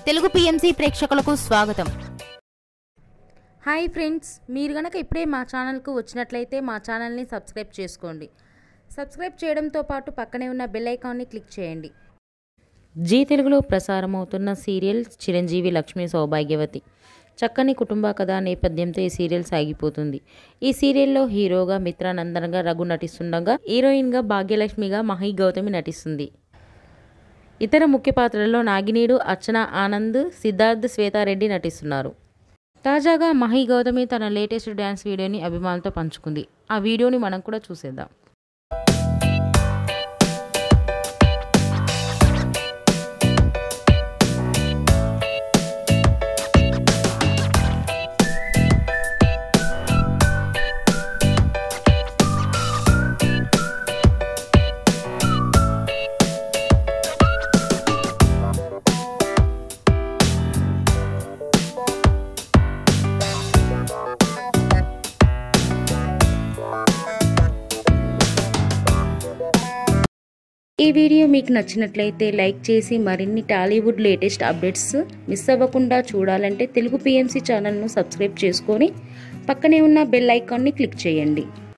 Telugu PMC ప్రేక్షకులకు స్వాగతం hi friends మీరు గనక ఇప్పుడే మా ఛానల్కు వచ్చినట్లయితే మా ఛానల్ని సబ్స్క్రైబ్ చేసుకోండి సబ్స్క్రైబ్ చేయడంతో పాటు పక్కనే ఉన్న బెల్ ఐకాన్ని క్లిక్ చేయండి జీ తెలుగులో ప్రసారమవుతున్న సీరియల్ చిరంజీవి లక్ష్మీ సౌభాగ్యవతి చక్కని కుటుంబ కథ నేపథ్యంతో ఈ సీరియల్ సాగిపోతుంది ఈ సీరియల్లో హీరోగా మిత్రానందనగా రఘు నటిస్తుండగా హీరోయిన్గా భాగ్యలక్ష్మిగా మహి గౌతమి నటిస్తుంది ఇతర ముఖ్య పాత్రల్లో నాగినీడు అర్చన ఆనంద్ సిద్ధార్థ్ శ్వేతారెడ్డి నటిస్తున్నారు తాజాగా మహి గౌతమి తన లేటెస్ట్ డ్యాన్స్ వీడియోని అభిమానులతో పంచుకుంది ఆ వీడియోని మనం కూడా చూసేద్దాం ఈ వీడియో మీకు నచ్చినట్లయితే లైక్ చేసి మరిన్ని టాలీవుడ్ లేటెస్ట్ అప్డేట్స్ మిస్ అవ్వకుండా చూడాలంటే తెలుగు పిఎంసి ఛానల్ను సబ్స్క్రైబ్ చేసుకొని పక్కనే ఉన్న బెల్ ఐకాన్ని క్లిక్ చేయండి